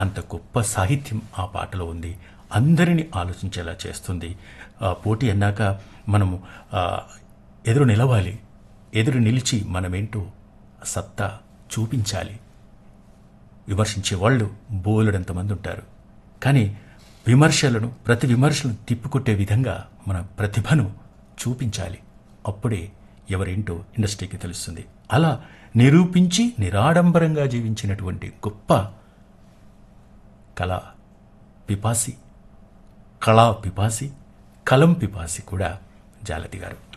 అంత గొప్ప సాహిత్యం ఆ పాటలో ఉంది అందరినీ ఆలోచించేలా చేస్తుంది ఆ పోటీ అన్నాక మనము ఆ, ఎదురు నిలవాలి ఎదురు నిలిచి మనమేంటో సత్తా చూపించాలి విమర్శించే వాళ్ళు బోలెడంతమంది ఉంటారు కానీ విమర్శలను ప్రతి విమర్శలను తిప్పికొట్టే విధంగా మన ప్రతిభను చూపించాలి అప్పుడే ఎవరేంటో ఇండస్ట్రీకి తెలుస్తుంది అలా నిరూపించి నిరాడంబరంగా జీవించినటువంటి గొప్ప కళా పిపాసి కళా పిపాసి కలం పిపాసి కూడా జాలతి గారు